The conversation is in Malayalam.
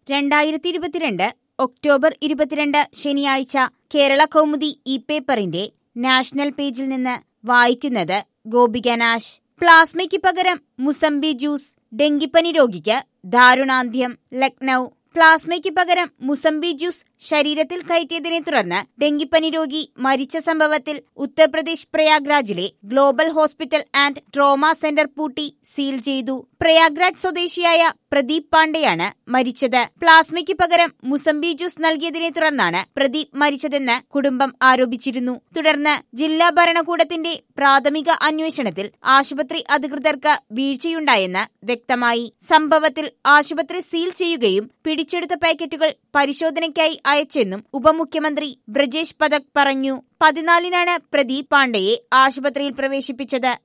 രണ്ടായിരത്തി ഇരുപത്തിരണ്ട് ഒക്ടോബർ ഇരുപത്തിരണ്ട് ശനിയാഴ്ച കേരള കൗമുദി ഇ പേപ്പറിന്റെ നാഷണൽ പേജിൽ നിന്ന് വായിക്കുന്നത് ഗോപിക നാശ് പ്ലാസ്മയ്ക്ക് പകരം മുസംബി ജ്യൂസ് ഡെങ്കിപ്പനി രോഗിക്ക് ദാരുണാന്ത്യം ലക്നൌ പ്ലാസ്മയ്ക്ക് പകരം മുസംബി ജ്യൂസ് ശരീരത്തിൽ കയറ്റിയതിനെ തുടർന്ന് ഡെങ്കിപ്പനി രോഗി മരിച്ച സംഭവത്തിൽ ഉത്തർപ്രദേശ് പ്രയാഗ്രാജിലെ global hospital and trauma centre പൂട്ടി സീൽ ചെയ്തു പ്രയാഗ്രാജ് സ്വദേശിയായ പ്രദീപ് പാണ്ഡെയാണ് മരിച്ചത് പ്ലാസ്മയ്ക്ക് പകരം മുസംബി ജ്യൂസ് നൽകിയതിനെ തുടർന്നാണ് പ്രദീപ് മരിച്ചതെന്ന് കുടുംബം ആരോപിച്ചിരുന്നു തുടർന്ന് ജില്ലാ ഭരണകൂടത്തിന്റെ പ്രാഥമിക അന്വേഷണത്തിൽ ആശുപത്രി അധികൃതർക്ക് വീഴ്ചയുണ്ടായെന്ന് വ്യക്തമായി സംഭവത്തിൽ ആശുപത്രി സീൽ ചെയ്യുകയും പിടിച്ചെടുത്ത പാക്കറ്റുകൾ പരിശോധനയ്ക്കായി അയച്ചെന്നും ഉപമുഖ്യമന്ത്രി ബ്രജേഷ് പഥക് പറഞ്ഞു പതിനാലിനാണ് പ്രദീപ് പാണ്ഡെയെ ആശുപത്രിയിൽ പ്രവേശിപ്പിച്ചത്